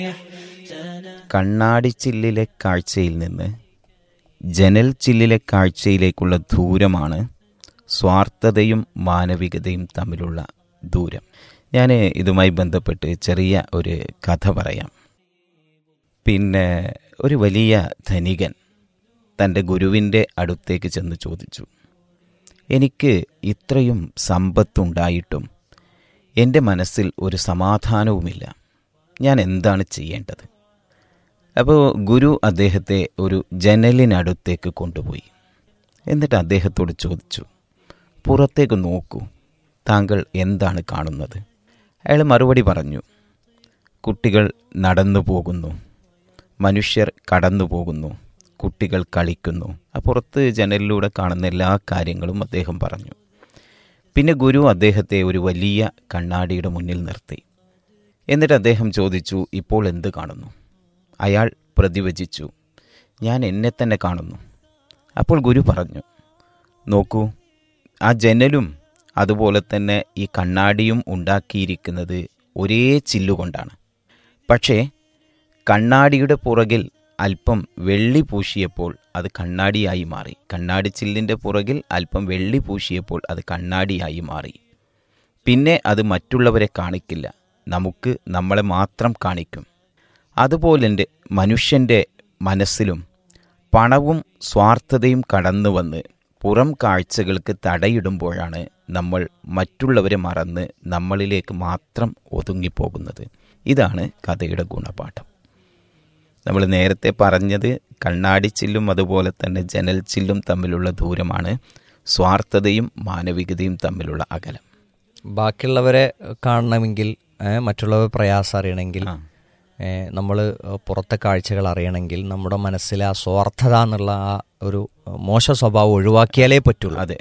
കണ്ണാടിച്ചില്ലിലെ കാഴ്ചയിൽ നിന്ന് ജനൽ ചില്ലിലെ കാഴ്ചയിലേക്കുള്ള ദൂരമാണ് സ്വാർത്ഥതയും മാനവികതയും തമ്മിലുള്ള ദൂരം ഞാൻ ഇതുമായി ബന്ധപ്പെട്ട് ചെറിയ ഒരു കഥ പറയാം പിന്നെ ഒരു വലിയ ധനികൻ തൻ്റെ ഗുരുവിൻ്റെ അടുത്തേക്ക് ചെന്ന് ചോദിച്ചു എനിക്ക് ഇത്രയും സമ്പത്തുണ്ടായിട്ടും എൻ്റെ മനസ്സിൽ ഒരു സമാധാനവുമില്ല ഞാൻ എന്താണ് ചെയ്യേണ്ടത് അപ്പോൾ ഗുരു അദ്ദേഹത്തെ ഒരു ജനലിനടുത്തേക്ക് കൊണ്ടുപോയി എന്നിട്ട് അദ്ദേഹത്തോട് ചോദിച്ചു പുറത്തേക്ക് നോക്കൂ താങ്കൾ എന്താണ് കാണുന്നത് അയാൾ മറുപടി പറഞ്ഞു കുട്ടികൾ നടന്നു പോകുന്നു മനുഷ്യർ കടന്നു പോകുന്നു കുട്ടികൾ കളിക്കുന്നു ആ പുറത്ത് ജനലിലൂടെ കാണുന്ന എല്ലാ കാര്യങ്ങളും അദ്ദേഹം പറഞ്ഞു പിന്നെ ഗുരു അദ്ദേഹത്തെ ഒരു വലിയ കണ്ണാടിയുടെ മുന്നിൽ നിർത്തി എന്നിട്ട് അദ്ദേഹം ചോദിച്ചു ഇപ്പോൾ എന്ത് കാണുന്നു അയാൾ പ്രതിവചിച്ചു ഞാൻ എന്നെ തന്നെ കാണുന്നു അപ്പോൾ ഗുരു പറഞ്ഞു നോക്കൂ ആ ജനലും അതുപോലെ തന്നെ ഈ കണ്ണാടിയും ഉണ്ടാക്കിയിരിക്കുന്നത് ഒരേ ചില്ലുകൊണ്ടാണ് പക്ഷേ കണ്ണാടിയുടെ പുറകിൽ അല്പം വെള്ളി പൂശിയപ്പോൾ അത് കണ്ണാടിയായി മാറി കണ്ണാടി ചില്ലിൻ്റെ പുറകിൽ അല്പം വെള്ളി പൂശിയപ്പോൾ അത് കണ്ണാടിയായി മാറി പിന്നെ അത് മറ്റുള്ളവരെ കാണിക്കില്ല നമുക്ക് നമ്മളെ മാത്രം കാണിക്കും അതുപോലെ എൻ്റെ മനുഷ്യൻ്റെ മനസ്സിലും പണവും സ്വാർത്ഥതയും കടന്നു വന്ന് പുറം കാഴ്ചകൾക്ക് തടയിടുമ്പോഴാണ് നമ്മൾ മറ്റുള്ളവരെ മറന്ന് നമ്മളിലേക്ക് മാത്രം ഒതുങ്ങിപ്പോകുന്നത് ഇതാണ് കഥയുടെ ഗുണപാഠം നമ്മൾ നേരത്തെ പറഞ്ഞത് കണ്ണാടിച്ചില്ലും അതുപോലെ തന്നെ ജനൽ ചില്ലും തമ്മിലുള്ള ദൂരമാണ് സ്വാർത്ഥതയും മാനവികതയും തമ്മിലുള്ള അകലം ബാക്കിയുള്ളവരെ കാണണമെങ്കിൽ ഏ, മറ്റുള്ളവർ പ്രയാസം അറിയണമെങ്കിൽ ആ. നമ്മൾ പുറത്തെ കാഴ്ചകൾ അറിയണമെങ്കിൽ നമ്മുടെ മനസ്സിലെ ആ സ്വാർത്ഥത എന്നുള്ള ആ ഒരു മോശ സ്വഭാവം ഒഴിവാക്കിയാലേ പറ്റുള്ളൂ അതെ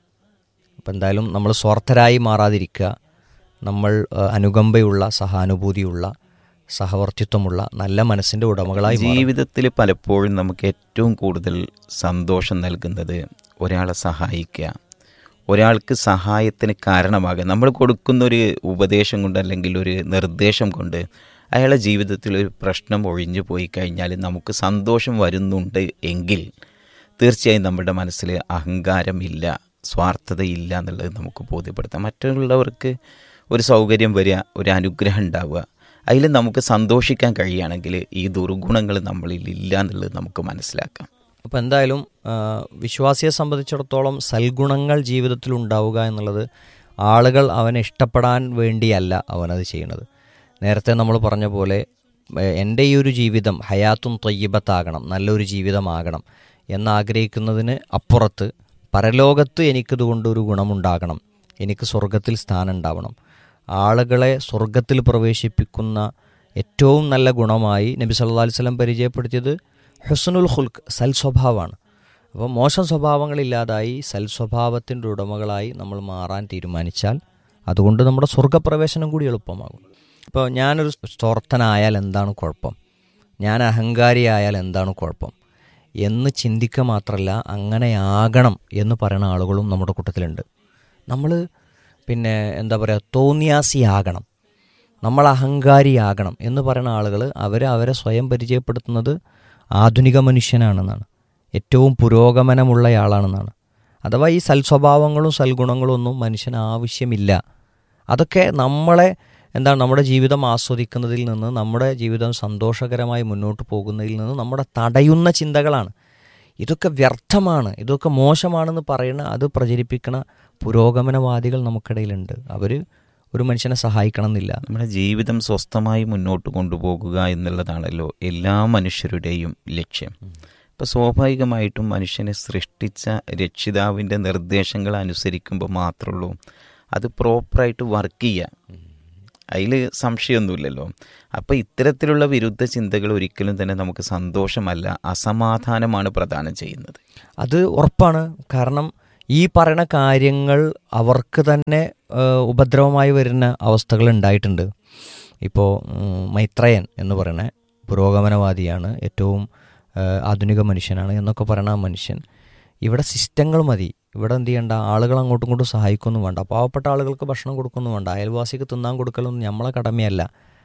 അപ്പം എന്തായാലും നമ്മൾ സ്വാർത്ഥരായി മാറാതിരിക്കുക നമ്മൾ ഏ, അനുകമ്പയുള്ള സഹാനുഭൂതിയുള്ള സഹവർത്തിത്വമുള്ള നല്ല മനസ്സിന്റെ ഉടമകളായി മാറുക. ജീവിതത്തിൽ പലപ്പോഴും നമുക്ക് ഏറ്റവും കൂടുതൽ സന്തോഷം നൽകുന്നത് ഒരാളെ സഹായിക്കുക ഒരാൾക്ക് സഹായത്തിന് കാരണമാകുക നമ്മൾ കൊടുക്കുന്ന ഒരു ഉപദേശം കൊണ്ട് അല്ലെങ്കിൽ ഒരു നിർദ്ദേശം കൊണ്ട് അയാളുടെ ജീവിതത്തിൽ ഒരു പ്രശ്നം ഒഴിഞ്ഞു പോയി കഴിഞ്ഞാൽ നമുക്ക് സന്തോഷം വരുന്നുണ്ട് എങ്കിൽ തീർച്ചയായും നമ്മുടെ മനസ്സിൽ അഹങ്കാരമില്ല സ്വാർത്ഥതയില്ല എന്നുള്ളത് നമുക്ക് ബോധ്യപ്പെടുത്താം മറ്റുള്ളവർക്ക് ഒരു സൗകര്യം വരിക ഒരു അനുഗ്രഹം ഉണ്ടാവുക അതിൽ നമുക്ക് സന്തോഷിക്കാൻ കഴിയുകയാണെങ്കിൽ ഈ ദുർഗുണങ്ങൾ നമ്മളിൽ ഇല്ല എന്നുള്ളത് നമുക്ക് മനസ്സിലാക്കാം അപ്പം എന്തായാലും ആ, വിശ്വാസിയെ സംബന്ധിച്ചിടത്തോളം സൽഗുണങ്ങൾ ജീവിതത്തിൽ ഉണ്ടാവുക എന്നുള്ളത് ആളുകൾ അവനെ ഇഷ്ടപ്പെടാൻ വേണ്ടിയല്ല അവനത് ചെയ്യുന്നത് നേരത്തെ നമ്മൾ പറഞ്ഞ പോലെ ഏ, എൻ്റെ ഈ ഒരു ജീവിതം ഹയാത്തും തൊയ്യബത്താകണം നല്ലൊരു ജീവിതമാകണം എന്നാഗ്രഹിക്കുന്നതിന് അപ്പുറത്ത് പരലോകത്ത് എനിക്കിതുകൊണ്ട് ഒരു ഗുണമുണ്ടാകണം എനിക്ക് സ്വർഗത്തിൽ സ്ഥാനം ഉണ്ടാവണം ആളുകളെ സ്വർഗത്തിൽ പ്രവേശിപ്പിക്കുന്ന ഏറ്റവും നല്ല ഗുണമായി നബി സല്ലല്ലാഹു അലൈഹി വസല്ലം പരിചയപ്പെടുത്തിയത് ഹുസ്നുൽ ഹുൽക്ക് സൽ സ്വഭാവമാണ് അപ്പോൾ മോശം സ്വഭാവങ്ങളില്ലാതായി സൽ സ്വഭാവത്തിൻ്റെ ഉടമകളായി നമ്മൾ മാറാൻ തീരുമാനിച്ചാൽ അതുകൊണ്ട് നമ്മുടെ സ്വർഗപ്രവേശനം കൂടി എളുപ്പമാകും ഇപ്പോൾ ഞാനൊരു സ്തോർത്തനായാൽ എന്താണ് കുഴപ്പം ഞാൻ അഹങ്കാരിയായാൽ എന്താണ് കുഴപ്പം എന്ന് ചിന്തിക്കുക മാത്രമല്ല അങ്ങനെയാകണം എന്ന് പറയുന്ന ആളുകളും നമ്മുടെ കൂട്ടത്തിലുണ്ട് നമ്മൾ പിന്നെ എന്താ പറയുക തോന്നിയാസിയാകണം നമ്മൾ അഹങ്കാരിയാകണം എന്ന് പറയുന്ന ആളുകൾ അവർ അവരെ സ്വയം പരിചയപ്പെടുത്തുന്നത് ആധുനിക മനുഷ്യനാണെന്നാണ് ഏറ്റവും പുരോഗമനമുള്ളയാളാണെന്നാണ് അഥവാ ഈ സൽസ്വഭാവങ്ങളും സൽഗുണങ്ങളും ഒന്നും മനുഷ്യന് ആവശ്യമില്ല അതൊക്കെ നമ്മളെ എന്താണ് നമ്മുടെ ജീവിതം ആസ്വദിക്കുന്നതിൽ നിന്ന് നമ്മുടെ ജീവിതം സന്തോഷകരമായി മുന്നോട്ട് പോകുന്നതിൽ നിന്ന് നമ്മുടെ തടയുന്ന ചിന്തകളാണ് ഇതൊക്കെ വ്യർത്ഥമാണ് ഇതൊക്കെ മോശമാണെന്ന് പറയുന്ന അത് പ്രചരിപ്പിക്കുന്ന പുരോഗമനവാദികൾ നമുക്കിടയിലുണ്ട് അവർ ഒരു മനുഷ്യനെ സഹായിക്കണം എന്നില്ല നമ്മുടെ ജീവിതം സ്വസ്ഥമായി മുന്നോട്ട് കൊണ്ടുപോകുക എന്നുള്ളതാണല്ലോ എല്ലാ മനുഷ്യരുടെയും ലക്ഷ്യം അപ്പോൾ സ്വാഭാവികമായിട്ടും മനുഷ്യനെ സൃഷ്ടിച്ച രക്ഷിതാവിൻ്റെ നിർദ്ദേശങ്ങൾ അനുസരിക്കുമ്പോൾ മാത്രമുള്ളൂ അത് പ്രോപ്പറായിട്ട് വർക്ക് ചെയ്യുക അതിൽ സംശയമൊന്നുമില്ലല്ലോ അപ്പോൾ ഇത്തരത്തിലുള്ള വിരുദ്ധ ചിന്തകൾ ഒരിക്കലും തന്നെ നമുക്ക് സന്തോഷമല്ല അസമാധാനമാണ് പ്രദാനം ചെയ്യുന്നത് അത് ഉറപ്പാണ് കാരണം ഈ പറയുന്ന കാര്യങ്ങൾ അവർക്ക് തന്നെ ഏഹ്, ഉപദ്രവമായി വരുന്ന അവസ്ഥകൾ ഉണ്ടായിട്ടുണ്ട് ഇപ്പോൾ ഉം, മൈത്രയൻ എന്ന് പറയുന്ന പുരോഗമനവാദിയാണ് ഏറ്റവും ഏഹ്, ആധുനിക മനുഷ്യനാണ് എന്നൊക്കെ പറയുന്ന ആ മനുഷ്യൻ ഇവിടെ സിസ്റ്റങ്ങൾ മതി ഇവിടെ എന്ത് ചെയ്യണ്ട ആളുകൾ അങ്ങോട്ടും ഇങ്ങോട്ടും സഹായിക്കൊന്നും വേണ്ട പാവപ്പെട്ട ആളുകൾക്ക് ഭക്ഷണം കൊടുക്കൊന്നും വേണ്ട അയൽവാസിക്ക് തിന്നാൻ കൊടുക്കലൊന്നും നമ്മളെ കടമയല്ല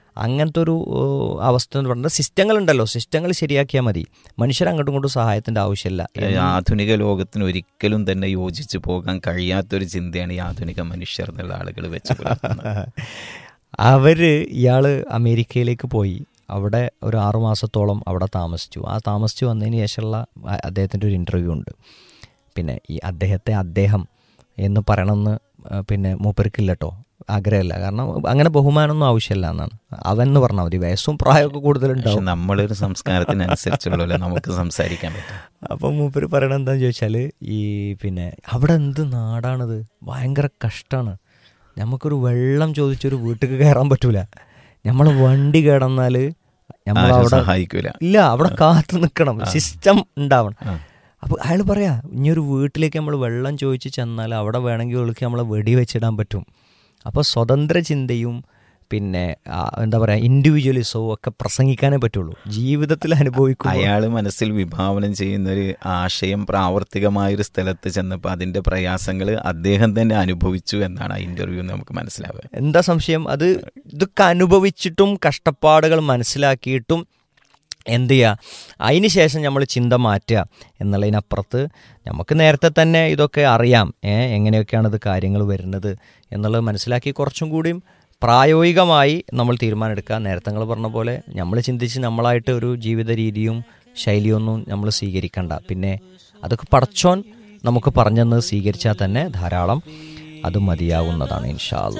അങ്ങനത്തെ ഒരു ഏഹ്, അവസ്ഥ എന്ന് പറഞ്ഞാൽ സിസ്റ്റങ്ങളുണ്ടല്ലോ സിസ്റ്റങ്ങൾ ശരിയാക്കിയാൽ മതി മനുഷ്യർ അങ്ങോട്ടും ഇങ്ങോട്ടും സഹായത്തിൻ്റെ ആവശ്യമില്ല ഈ ആധുനിക ലോകത്തിന് ഒരിക്കലും തന്നെ യോജിച്ചു പോകാൻ കഴിയാത്തൊരു ചിന്തയാണ് ഈ ആധുനിക മനുഷ്യർ എന്നുള്ള ആളുകൾ വെച്ച് പുലർത്തുന്നത് അവര് ഇയാള് അമേരിക്കയിലേക്ക് പോയി അവിടെ ഒരു ആറു മാസത്തോളം അവിടെ താമസിച്ചു ആ താമസിച്ചു വന്നതിന് ശേഷമുള്ള അ- അദ്ദേഹത്തിൻ്റെ ഒരു ഇൻ്റർവ്യൂ ഉണ്ട് പിന്നെ ഈ അദ്ദേഹത്തെ അദ്ദേഹം എന്ന് പറയണമെന്ന് ആ, പിന്നെ മൂപ്പർക്കില്ല കേട്ടോ ആഗ്രഹമില്ല കാരണം അങ്ങനെ ബഹുമാനമൊന്നും ആവശ്യമില്ല എന്നാണ് അവൻ എന്ന് പറഞ്ഞാൽ മതി വയസ്സും പ്രായമൊക്കെ പക്ഷെ കൂടുതലുണ്ടാവും നമ്മളൊരു സംസ്കാരത്തിനനുസരിച്ചുള്ള നമുക്ക് സംസാരിക്കാൻ പറ്റും അപ്പം മൂപ്പര് പറയണത് എന്താന്ന് ചോദിച്ചാൽ ഈ പിന്നെ അവിടെ എന്ത് നാടാണിത് ഭയങ്കര കഷ്ടമാണ് നമുക്കൊരു വെള്ളം ചോദിച്ചൊരു വീട്ടിൽ കയറാൻ പറ്റൂല നമ്മൾ വണ്ടി കിടന്നാൽ നമ്മൾ ആരും അവിടെ സഹായിക്കൂല ഇല്ല അവിടെ കാത്തു നിൽക്കണം സിസ്റ്റം ഉണ്ടാവണം ആ. അപ്പോൾ അയാൾ പറയാ ഇനി ഒരു വീട്ടിലേക്ക് നമ്മൾ വെള്ളം ചോദിച്ച് ചെന്നാൽ അവിടെ വേണമെങ്കിൽ അവൾക്ക് നമ്മളെ വെടി വെച്ചിടാൻ പറ്റും അപ്പോൾ സ്വതന്ത്ര ചിന്തയും പിന്നെ ആ, എന്താ പറയുക ഇൻഡിവിജ്വലിസവും ഒക്കെ പ്രസംഗിക്കാനേ പറ്റുള്ളൂ ജീവിതത്തിൽ അനുഭവിക്കും അയാൾ മനസ്സിൽ വിഭാവനം ചെയ്യുന്ന ഒരു ആശയം പ്രാവർത്തികമായൊരു സ്ഥലത്ത് ചെന്നപ്പോൾ അതിന്റെ പ്രയാസങ്ങൾ അദ്ദേഹം തന്നെ അനുഭവിച്ചു എന്നാണ് ആ ഇന്റർവ്യൂ നമുക്ക് മനസ്സിലാവുക എന്താ സംശയം അത് ഇതൊക്കെ അനുഭവിച്ചിട്ടും കഷ്ടപ്പാടുകൾ മനസ്സിലാക്കിയിട്ടും എന്ത് ചെയ്യുക അതിന് ശേഷം നമ്മൾ ചിന്ത മാറ്റുക എന്നുള്ളതിനപ്പുറത്ത് നമുക്ക് നേരത്തെ തന്നെ ഇതൊക്കെ അറിയാം ഏ എങ്ങനെയൊക്കെയാണ് ഇത് കാര്യങ്ങൾ വരുന്നത് എന്നുള്ളത് മനസ്സിലാക്കി കുറച്ചും കൂടിയും പ്രായോഗികമായി നമ്മൾ തീരുമാനമെടുക്കുക നേരത്തെ നിങ്ങൾ പറഞ്ഞ പോലെ നമ്മൾ ചിന്തിച്ച് നമ്മളായിട്ട് ഒരു ജീവിത രീതിയും ശൈലിയൊന്നും നമ്മൾ സ്വീകരിക്കണ്ട പിന്നെ അതൊക്കെ പടച്ചോൻ നമുക്ക് പറഞ്ഞെന്ന് സ്വീകരിച്ചാൽ തന്നെ ധാരാളം അത് മതിയാവുന്നതാണ് ഇൻഷാ അള്ളാ